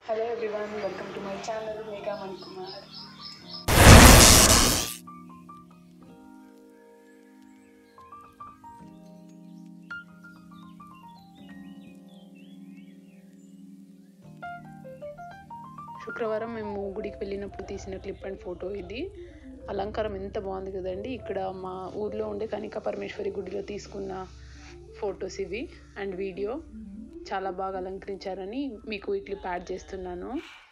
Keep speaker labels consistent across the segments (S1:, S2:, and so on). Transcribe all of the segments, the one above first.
S1: Hello everyone, welcome to my channel Mega Manikumar. శుక్రవారం మేము గుడికి వెళ్ళినప్పుడు తీసిన క్లిప్ అండ్ ఫోటో ఇది అలంకారం ఎంత బాగుంది కదండి ఇక్కడ మా ఊర్లో ఉండే కనిక పరమేశ్వరి గుడిలో తీసుకున్న ఫొటోస్ ఇవి అండ్ వీడియో చాలా బాగా అలంకరించారని మీకు ఈ క్లిప్ యాడ్ చేస్తున్నాను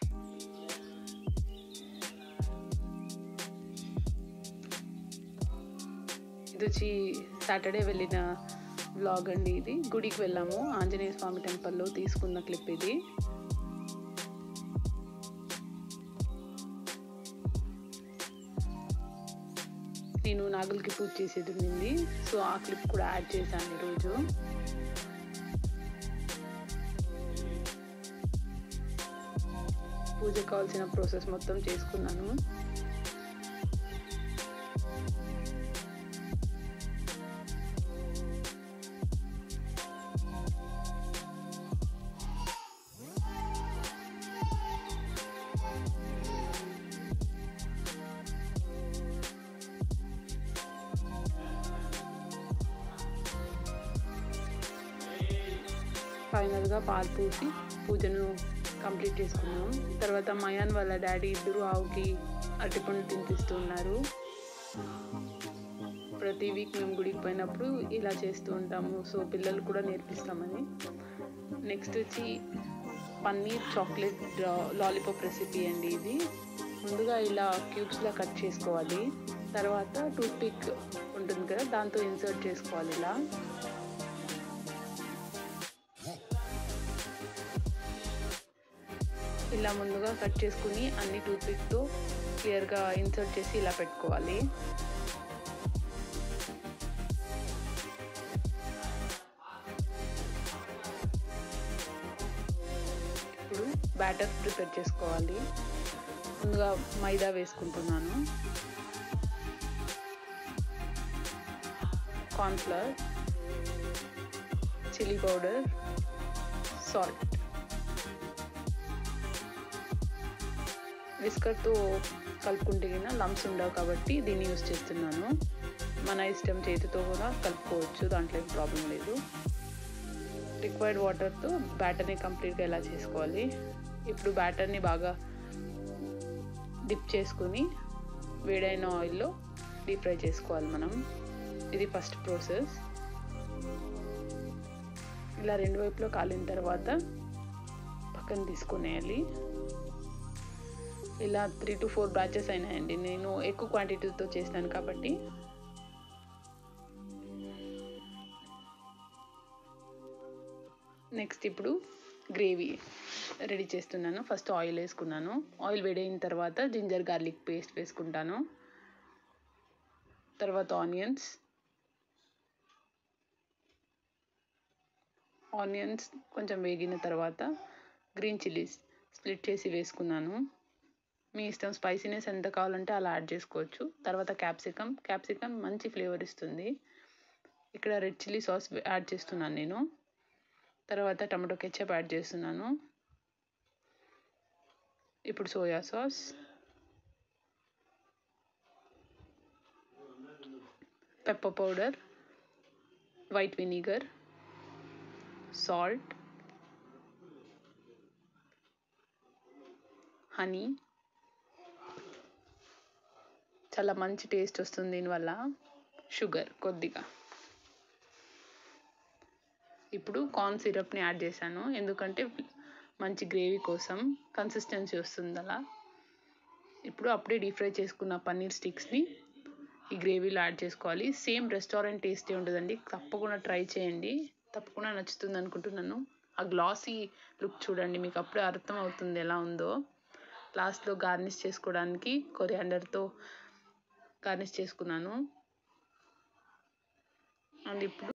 S1: ఇది వచ్చి సాటర్డే వెళ్ళిన వ్లాగ్ అండి ఇది గుడికి వెళ్ళాము ఆంజనేయ స్వామి టెంపుల్లో తీసుకున్న క్లిప్ ఇది నేను నాగులకి పూజ చేసేది ఉండింది సో ఆ క్లిప్ కూడా యాడ్ చేశాను ఈరోజు పూజకు కావాల్సిన ప్రాసెస్ మొత్తం చేసుకున్నాను ఫైనల్గా పాలు పూసి పూజను కంప్లీట్ చేసుకున్నాం తర్వాత మయాన్ వాళ్ళ డాడీ ఇద్దరు ఆవుకి అరటిపండు తినిపిస్తూ ఉన్నారు ప్రతి వీక్ మేము గుడికి పోయినప్పుడు ఇలా చేస్తూ ఉంటాము సో పిల్లలు కూడా నేర్పిస్తామని నెక్స్ట్ వచ్చి పన్నీర్ చాక్లెట్ లాలీపాప్ రెసిపీ అండి ఇది ముందుగా ఇలా క్యూబ్స్లా కట్ చేసుకోవాలి తర్వాత టూత్ పిక్ ఉంటుంది కదా దాంతో ఇన్సర్ట్ చేసుకోవాలి ఇలా ఇలా ముందుగా కట్ చేసుకుని అన్ని టూత్ పిక్తో క్లియర్గా ఇన్సర్ట్ చేసి ఇలా పెట్టుకోవాలి ఇప్పుడు బ్యాటర్ ప్రిపేర్ చేసుకోవాలి ముందుగా మైదా వేసుకుంటున్నాను కార్న్ఫ్లవర్ చిల్లీ పౌడర్ సాల్ట్ విస్కర్తో కలుపుకుంటే కింద లమ్స్ ఉండవు కాబట్టి దీన్ని యూస్ చేస్తున్నాను మన ఇష్టం చేతితో కూడా కలుపుకోవచ్చు దాంట్లో ఏం ప్రాబ్లం లేదు రిక్వైర్డ్ వాటర్తో బ్యాటర్ని కంప్లీట్గా ఎలా చేసుకోవాలి ఇప్పుడు బ్యాటర్ని బాగా డిప్ చేసుకుని వేడైన ఆయిల్లో డీప్ ఫ్రై చేసుకోవాలి మనం ఇది ఫస్ట్ ప్రాసెస్ ఇలా రెండు వైపులో కాలిన తర్వాత పక్కన తీసుకునేయాలి ఇలా త్రీ టు ఫోర్ బ్యాచెస్ అయినాయండి నేను ఎక్కువ క్వాంటిటీతో చేస్తాను కాబట్టి నెక్స్ట్ ఇప్పుడు గ్రేవీ రెడీ చేస్తున్నాను ఫస్ట్ ఆయిల్ వేసుకున్నాను ఆయిల్ వేడైన తర్వాత జింజర్ గార్లిక్ పేస్ట్ వేసుకుంటాను తర్వాత ఆనియన్స్ ఆనియన్స్ కొంచెం వేగిన తర్వాత గ్రీన్ చిల్లీస్ స్ప్లిట్ చేసి వేసుకున్నాను మీ ఇష్టం స్పైసీనెస్ ఎంత కావాలంటే అలా యాడ్ చేసుకోవచ్చు తర్వాత క్యాప్సికమ్ క్యాప్సికమ్ మంచి ఫ్లేవర్ ఇస్తుంది ఇక్కడ రెడ్ చిల్లీ సాస్ యాడ్ చేస్తున్నాను నేను తర్వాత టమాటో కెచప్ యాడ్ చేస్తున్నాను ఇప్పుడు soya sauce pepper powder white vinegar salt honey చాలా మంచి టేస్ట్ వస్తుంది దీనివల్ల షుగర్ కొద్దిగా ఇప్పుడు కార్న్ సిరప్ని యాడ్ చేశాను ఎందుకంటే మంచి గ్రేవీ కోసం కన్సిస్టెన్సీ వస్తుంది అలా ఇప్పుడు అప్పుడే డీప్ ఫ్రై చేసుకున్న పన్నీర్ స్టిక్స్ని ఈ గ్రేవీలో యాడ్ చేసుకోవాలి సేమ్ రెస్టారెంట్ టేస్టే ఉంటుందండి తప్పకుండా ట్రై చేయండి తప్పకుండా నచ్చుతుంది అనుకుంటున్నాను ఆ గ్లాసీ లుక్ చూడండి మీకు అప్పుడే అర్థం అవుతుంది ఎలా ఉందో లాస్ట్లో గార్నిష్ చేసుకోవడానికి కొరియాండర్తో గార్నిష్ చేసుకున్నాను అండ్ ఇప్పుడు